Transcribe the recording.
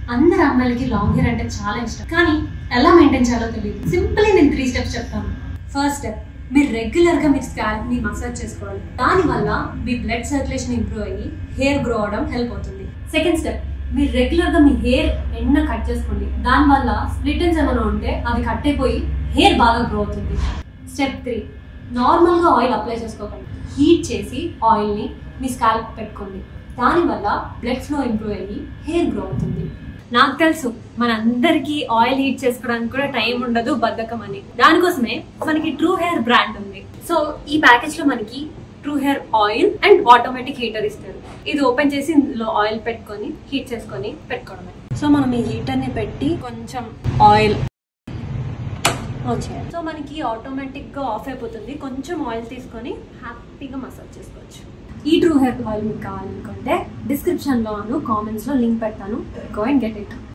అందరు అమ్మాయిలకి long hair అంటే చాలా ఇష్టం కానీ ఎలా మెయింటైన్ చేయాలో తెలియదు సింపుల్ నేను త్రీ స్టెప్స్ చెప్తాను ఫస్ట్ స్టెప్ మీరు రెగ్యులర్ గా మీ స్కాల్ప్ ని మసాజ్ చేసుకోవాలి దాని వల్ల మీ బ్లడ్ సర్క్యులేషన్ ఇంప్రూవ్ అయ్యి హెయిర్ గ్రో అవడం హెల్ప్ అవుతుంది సెకండ్ స్టెప్ మీరు రెగ్యులర్ గా మీ హెయిర్ ఎండ కట్ చేసుకోండి దాని వల్ల స్ప్లిట్ ఎండ్స్ ఏమైనా ఉంటే అవి కట్ అయిపోయి హెయిర్ బాగా గ్రో అవుతుంది స్టెప్ త్రీ నార్మల్ గా ఆయిల్ అప్లై చేసుకోకండి హీట్ చేసి ఆయిల్ ని మీ స్కాల్ప్ పెట్టుకోండి దానివల్ల బ్లడ్ ఫ్లో ఇంప్రూవ్ అయ్యి హెయిర్ గ్రో అవుతుంది నాకు తెలుసు మనందరికీ ఆయిల్ హీట్ చేసుకోవడానికి కూడా టైం ఉండదు బద్ధకం అని దానికోసమే మనకి ట్రూ హెయిర్ బ్రాండ్ ఉంది సో ఈ ప్యాకేజ్ లో మనకి true hair oil and automatic heater ఇస్తారు ఇది ఓపెన్ చేసి ఇందులో ఆయిల్ పెట్టుకొని హీట్ చేసుకొని పెట్టుకోవడమే సో మనం ఈ హీటర్ ని పెట్టి కొంచెం ఆయిల్ వచ్చేయాలి సో మనకి ఆటోమేటిక్ గా ఆఫ్ అయిపోతుంది కొంచెం ఆయిల్ తీసుకొని హ్యాపీగా మసాజ్ చేసుకోవచ్చు ఈ ట్రూ హెయిర్ ఆయిల్ మీకు కావాలనుకుంటే డిస్క్రిప్షన్ లోను కామెంట్స్ లో లింక్ పెడతాను గో అండ్ గెట్ ఇట్